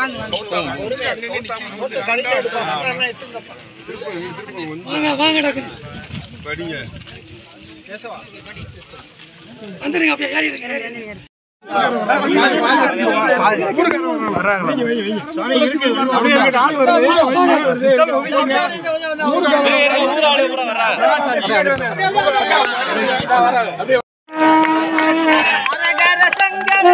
வாங்க வாங்க டாக்டர் வந்துருங்க அப்படியே ஏறிடுங்க ஏறிடுங்க அரகர சங்கர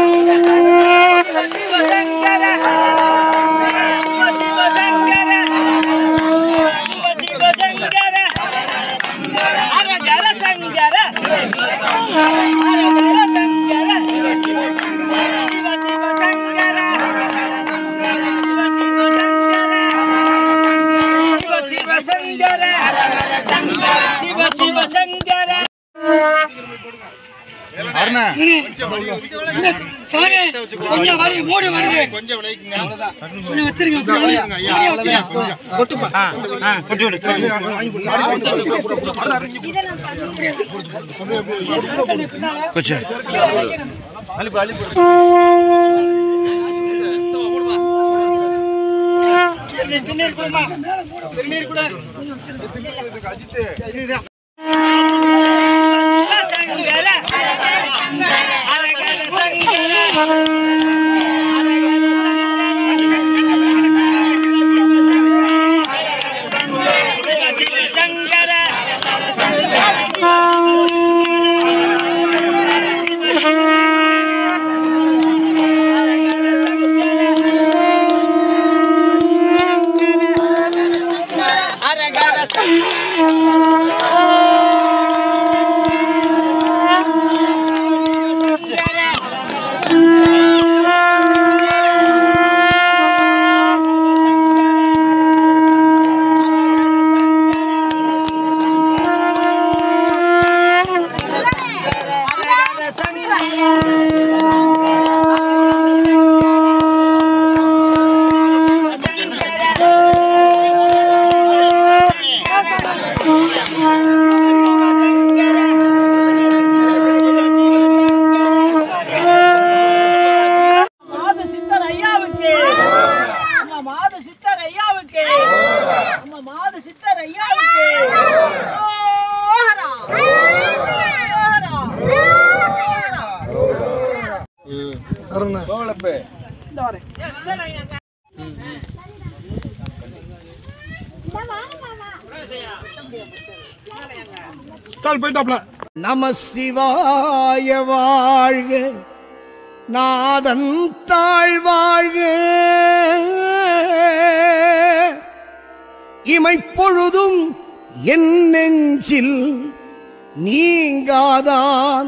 சிவ சங்கர சிவ சிவ சங்கர சிவ சிவ சங்கர அரகர சங்கர அரகர சங்கர சிவ சிவ சங்கர சிவ சிவ சங்கர சிவ சிவ சங்கர இங்க சாமி கொஞ்சம் வலி மூடி வருது கொஞ்சம் வச்சிருங்க அப்படியே வச்சிருங்க. திருநீர் கொடுமா திருநீர் கொடு சங்கர அரகர சங்கர சங்கர அரகர மாது சித்தர் ஐயாவுக்கு நம்ம மாது சித்தர் ஐயாவுக்கு நம்ம மாது சித்தர் ஐயாவுக்கு ஓஹரா! ஓஹரா! இந்த வரேன். நம சிவாய வாழ்க நாதன் தாழ்வாழ்க இமைப்பொழுதும் என் நெஞ்சில் நீங்காதான்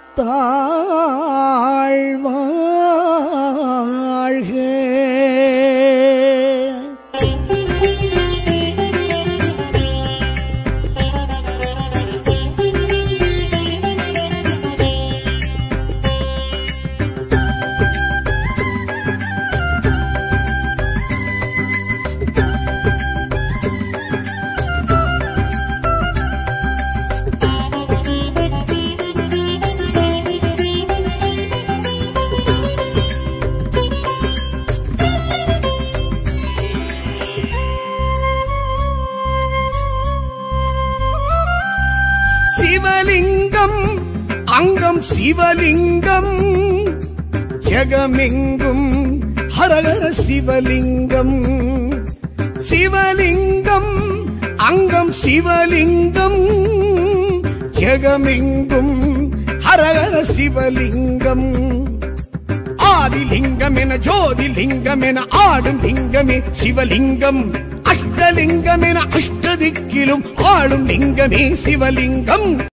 தாழ்வாழ்க சிவலிங்கம் அங்கம் சிவலிங்கம் ஜெகமெங்கும் ஹரஹர சிவலிங்கம் சிவலிங்கம் அங்கம் சிவலிங்கம் ஜெகமெங்கும் ஹரஹர சிவலிங்கம் ஆதிலிங்கம் என ஜோதிலிங்கம் என ஆடும் லிங்கமே சிவலிங்கம் அஷ்டலிங்கம் என அஷ்டதிக்கிலும் ஆளும் லிங்கமே சிவலிங்கம்